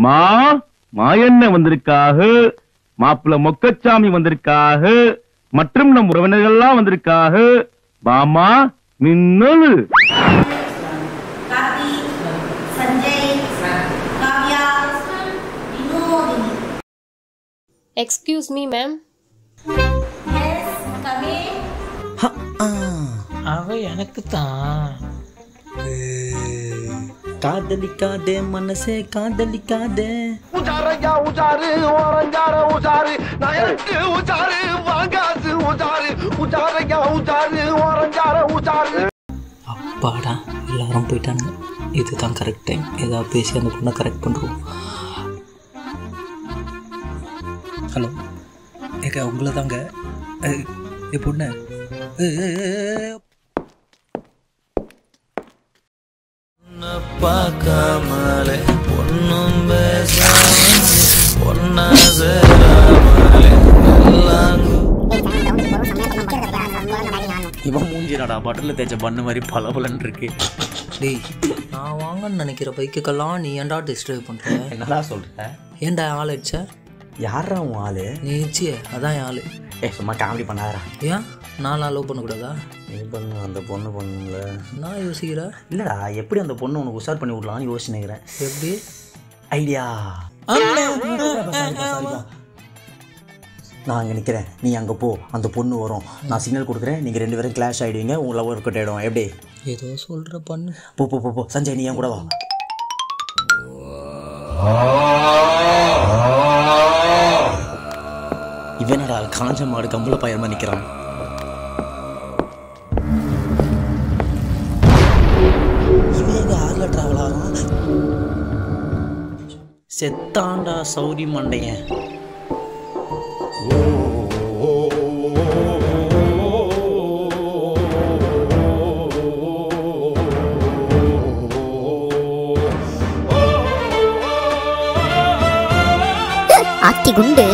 மா மாயண்ண வந்திருக்காக மாப்பிள்ள மொக்கச்சாமி வந்திருக்காக மற்றும் நம் உறவினர்கள்லாம் வந்திருக்காக Bhama Minnalu Karthi Sanjay Kavya Vinothini excuse me ma'am yes Kavin அவ எனக்கு தான் காதலிக்காதே மனசே காதலிக்காதே உஜாரையா உஜாரு ஓரஞ்சார உஜாரு நயனுக்கு உஜாரு வாங்காசு உஜாரு உஜாரையா உஜாரு ஓரஞ்சார உஜாரு அப்பாடா எல்லாரும் போயிட்டானுங்க இதுதான் கரெக்ட் டைம் ஏதாவது பேசி அந்த பொண்ணை கரெக்ட் பண்ணுறோம் ஹலோ ஏக்கா உங்களை தாங்க ஏ பொண்ணு ஏய், ஏய், ஏய், ஏய். பார்க்காமலே பொண்ணும் பேசாமலே பொண்ணா சேராமலே எல்லாம் இவன் மூஞ்சிடாடா பட்டரில் தேய்ச்ச பண்ணு மாதிரி பல இருக்கு டேய் நான் வாங்கன்னு நினைக்கிற பைக்குக்கெல்லாம் நீ ஏன்டா டிஸ்ட்ரைவ் பண்ணுற என்னடா சொல்ற ஏன்டா ஆள் அடிச்ச யாரா உன் ஆளு நீ நிச்சய அதான் என் ஆள் ஏ சும்மா காமெடி பண்ணாதடா ஏன் நான் லவ் பண்ணக்கூடாதா நீ பண்ணு அந்த பொண்ணு பண்ணுங்கள நான் யோசிக்கிற இல்லடா எப்படி அந்த பொண்ணு உனக்கு உஷார் பண்ணி விடலாம்னு யோசிச்சுக்கிறேன் எப்படி ஐடியா நான் அங்கே நிற்கிறேன் நீ அங்கே போ அந்த பொண்ணு வரும் நான் சிக்னல் கொடுக்குறேன் நீங்கள் ரெண்டு பேரும் கிளாஷ் ஆகிடுவீங்க உங்கள் லவ் ஒர்க் ஆகிடும் எப்படி ஏதோ சொல்கிற பண்ணு போ போ போ போ சஞ்சய் நீ என் கூட வா இவனடா காஞ்ச மாடு கம்பள பயமா நிற்கிறான் இவன் எங்க ஆறுல டிராவல் ஆகிறான் செத்தாண்டா சௌரி மண்டையன் ஆத்தி குண்டு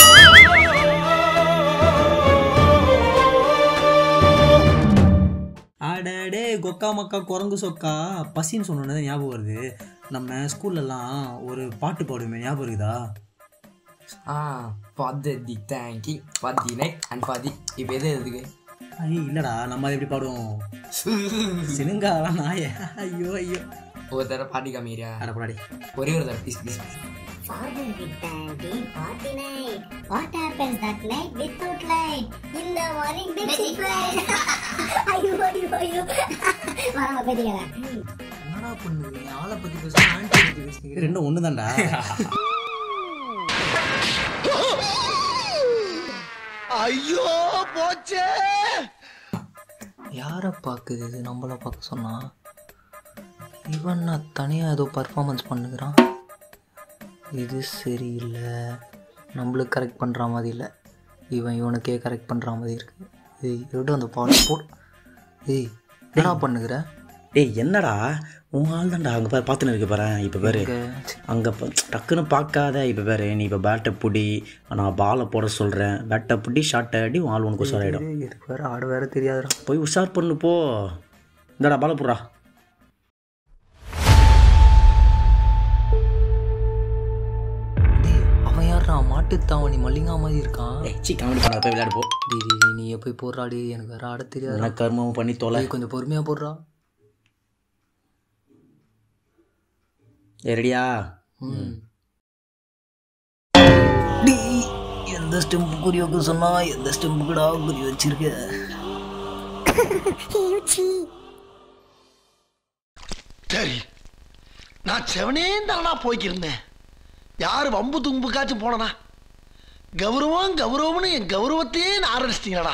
அடடே கொக்கா மக்கா குரங்கு சொக்கா பசின்னு சொன்னோன்னே ஞாபகம் வருது நம்ம ஸ்கூல்லலாம் ஒரு பாட்டு பாடுவோமே ஞாபகம் இருக்குதா ஆ பദ്ധதி தேங்கி பதினை அண்ட் பதி இப்போ எது எதுக்கு ஐய் இல்லடா நம்ம அதை எப்படி பாடுவோம் சினுங்காலாம் நாய ஐயோ ஐயோ ஒரு தடவை பாட்டி காமிக்கிறியா அட போடாடி ஒரே ஒரு தடவை please please Father with Tanky party night. What happens that night without light? In the morning big light. ஐயோ ஐயோ ஐயோ வராம போயிட்டீங்களா என்னடா பண்ணுது ஆளை பற்றி பேசுகிறேன் ஆண்டி பற்றி பேசுகிறேன் ரெண்டும் ஒன்று தான்டா ஐயோ போச்சே யாரை பார்க்குது இது நம்மள பார்க்க சொன்னா இவன் நான் தனியாக ஏதோ பர்ஃபார்மன்ஸ் பண்ணுகிறான் இது சரியில்லை நம்மளுக்கு கரெக்ட் பண்ணுற மாதிரி இல்லை இவன் இவனுக்கே கரெக்ட் பண்ணுற மாதிரி இருக்கு ஏய் எடு அந்த பால் போட் ஏய் என்னடா பண்ணுகிற டேய் என்னடா உன் ஆள் தான்டா அங்கே பாரு பார்த்துன்னு இருக்கு பாரு இப்போ பாரு இங்க அங்கே டக்குன்னு பார்க்காத இப்போ பாரு நீ இப்போ பேட்டை பிடி நான் பாலை போட சொல்கிறேன் பேட்டை பிடி ஷார்ட்டை அடி உன் ஆள் உனக்கு உஷார் ஆகிடும் இதுக்கு வேறு ஆடு வேறு தெரியாதுடா போய் உஷார் பண்ணு போ இந்தாடா பாலை போடுறா டேய் அவன் யாரா மாட்டுத்தாவணி மல்லிங்கா மாதிரி இருக்கான் ஏய் சி காமெடி பண்ணாத போய் விளையாடு போ டேய் டேய், டேய், நீ போய் போடுறாடி எனக்கு வேறு ஆட தெரியாது என்ன கர்மம் பண்ணி தொலை கொஞ்சம் பொறுமையாக போடுறா ஏ ரெடியா ம் டேய் எந்த ஸ்டெம்பு குறி வைக்க சொன்னா எந்த ஸ்டெம்புக்குடா குறி வச்சிருக்க சரி நான் செவனே தானா போய்க்கிருந்தேன் யார் வம்பு தும்புக்காச்சும் போனனா கௌரவம் கௌரவம்னு என் கௌரவத்தையே நான் ஆரம்பிச்சிட்டீங்களா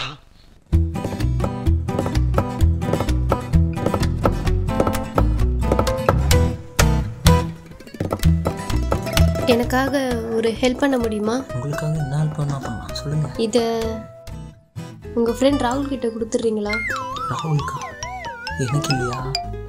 எனக்காக ஒரு ஹெல்ப் பண்ண முடியுமா உங்களுக்காக என்ன ஹெல்ப் பண்ணா பண்ணலாம் சொல்லுங்க இதை உங்கள் ஃப்ரெண்ட் ராகுல் கிட்ட கொடுத்துட்றீங்களா ராகுல்கா எனக்கு இல்லையா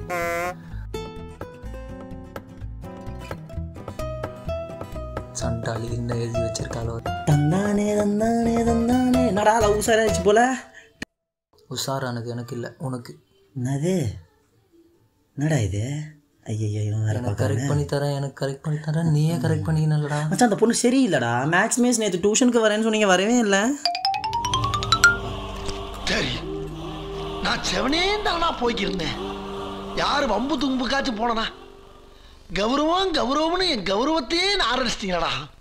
சண்டாளி என்ன எழுதி வச்சிருக்காளோ தந்தானே தந்தானே தந்தானே என்னடா லவ் உஷார் ஆயிடுச்சு போல உஷாரானது எனக்கு இல்லை உனக்கு என்னது என்னடா இது ஐயோ இவன் வேற எனக்கு பார்க்கறானே. கரெக்ட் பண்ணி தரேன் எனக்கு கரெக்ட் பண்ணி தரேன் நீயே கரெக்ட் பண்ணிக்கணும்லடா மச்சான் அந்த பொண்ணு சரியில்லடா மேக்ஸ் மிஸ் நேற்று டியூஷனுக்கு வரேன்னு சொன்னீங்க வரவே இல்லை சரி நான் செவனே தானா போய்க்கிருந்தேன் யாரு வம்பு தும்புக்காச்சும் போனனா கௌரவம் கௌரவம்னு என் கௌரவத்தையே ஆரம்பிச்சிட்டீங்களா